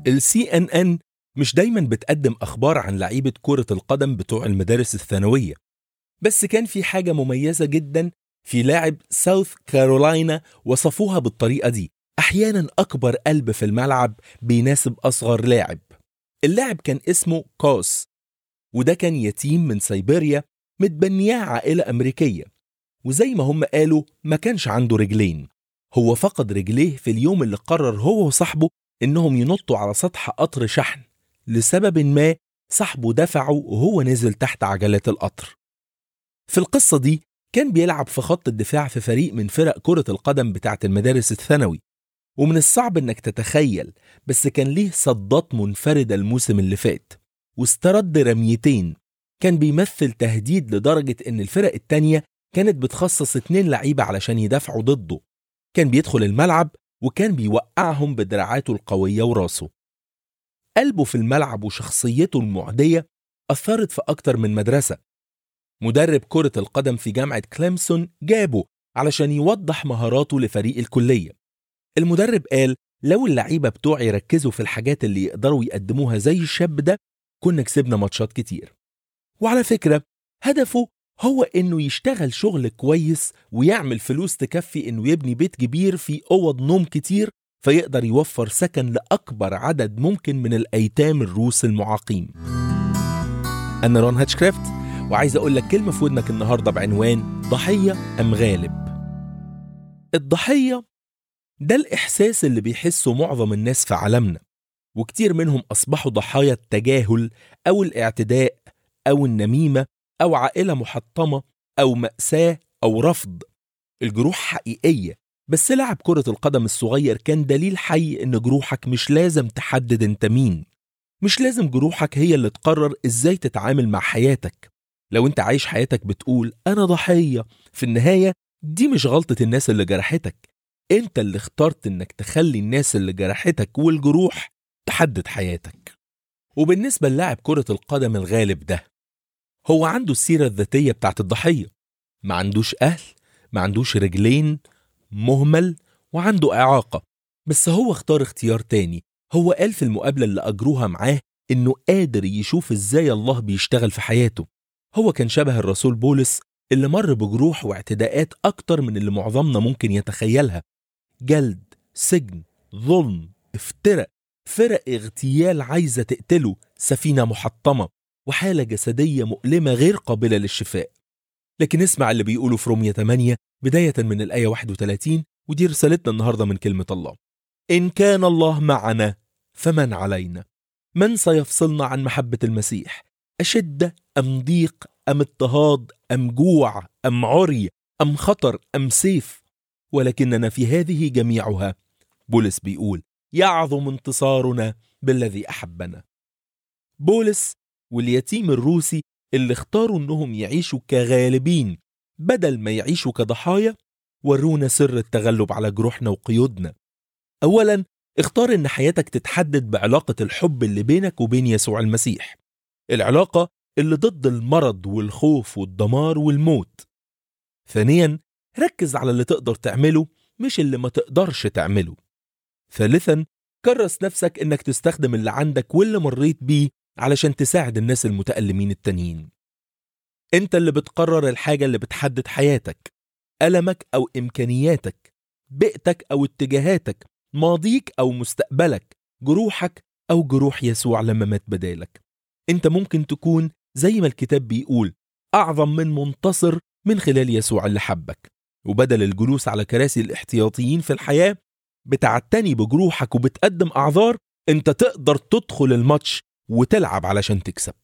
السي ان ان مش دايما بتقدم اخبار عن لعيبه كره القدم بتوع المدارس الثانويه بس كان في حاجه مميزه جدا في لاعب ساوث كارولاينا وصفوها بالطريقه دي احيانا اكبر قلب في الملعب بيناسب اصغر لاعب اللاعب كان اسمه كوس وده كان يتيم من سيبيريا متبنياه عائله امريكيه وزي ما هم قالوا ما كانش عنده رجلين هو فقد رجليه في اليوم اللي قرر هو وصاحبه انهم ينطوا على سطح قطر شحن لسبب ما صاحبه دفعه وهو نزل تحت عجلات القطر في القصة دي كان بيلعب في خط الدفاع في فريق من فرق كرة القدم بتاعة المدارس الثانوي ومن الصعب انك تتخيل بس كان ليه صدات منفردة الموسم اللي فات واسترد رميتين كان بيمثل تهديد لدرجة ان الفرق التانية كانت بتخصص اتنين لعيبة علشان يدافعوا ضده كان بيدخل الملعب وكان بيوقعهم بدراعاته القوية وراسه قلبه في الملعب وشخصيته المعدية أثرت في أكتر من مدرسة مدرب كرة القدم في جامعة كليمسون جابه علشان يوضح مهاراته لفريق الكلية المدرب قال لو اللعيبة بتوعي ركزوا في الحاجات اللي يقدروا يقدموها زي الشاب ده كنا كسبنا ماتشات كتير وعلى فكرة هدفه هو انه يشتغل شغل كويس ويعمل فلوس تكفي انه يبني بيت كبير فيه اوض نوم كتير فيقدر يوفر سكن لاكبر عدد ممكن من الايتام الروس المعاقين. انا رون هاتشكرافت وعايز اقول لك كلمه في ودنك النهارده بعنوان ضحيه ام غالب. الضحيه ده الاحساس اللي بيحسه معظم الناس في عالمنا وكتير منهم اصبحوا ضحايا التجاهل او الاعتداء او النميمه أو عائلة محطمة أو مأساة أو رفض الجروح حقيقية بس لعب كرة القدم الصغير كان دليل حي إن جروحك مش لازم تحدد أنت مين مش لازم جروحك هي اللي تقرر إزاي تتعامل مع حياتك لو أنت عايش حياتك بتقول أنا ضحية في النهاية دي مش غلطة الناس اللي جرحتك أنت اللي اخترت إنك تخلي الناس اللي جرحتك والجروح تحدد حياتك وبالنسبة للاعب كرة القدم الغالب ده هو عنده السيرة الذاتية بتاعت الضحية ما عندوش أهل ما عندوش رجلين مهمل وعنده إعاقة بس هو اختار اختيار تاني هو قال في المقابلة اللي أجروها معاه إنه قادر يشوف إزاي الله بيشتغل في حياته هو كان شبه الرسول بولس اللي مر بجروح واعتداءات أكتر من اللي معظمنا ممكن يتخيلها جلد سجن ظلم افتراء فرق اغتيال عايزة تقتله سفينة محطمة وحالة جسدية مؤلمة غير قابلة للشفاء لكن اسمع اللي بيقوله في رومية 8 بداية من الآية 31 ودي رسالتنا النهاردة من كلمة الله إن كان الله معنا فمن علينا من سيفصلنا عن محبة المسيح أشدة أم ضيق أم اضطهاد أم جوع أم عري أم خطر أم سيف ولكننا في هذه جميعها بولس بيقول يعظم انتصارنا بالذي أحبنا بولس واليتيم الروسي اللي اختاروا انهم يعيشوا كغالبين بدل ما يعيشوا كضحايا ورونا سر التغلب على جروحنا وقيودنا اولا اختار ان حياتك تتحدد بعلاقة الحب اللي بينك وبين يسوع المسيح العلاقة اللي ضد المرض والخوف والدمار والموت ثانيا ركز على اللي تقدر تعمله مش اللي ما تقدرش تعمله ثالثا كرس نفسك انك تستخدم اللي عندك واللي مريت بيه علشان تساعد الناس المتألمين التانيين انت اللي بتقرر الحاجة اللي بتحدد حياتك ألمك أو إمكانياتك بيئتك أو اتجاهاتك ماضيك أو مستقبلك جروحك أو جروح يسوع لما مات بدالك انت ممكن تكون زي ما الكتاب بيقول أعظم من منتصر من خلال يسوع اللي حبك وبدل الجلوس على كراسي الاحتياطيين في الحياة بتعتني بجروحك وبتقدم أعذار انت تقدر تدخل الماتش وتلعب علشان تكسب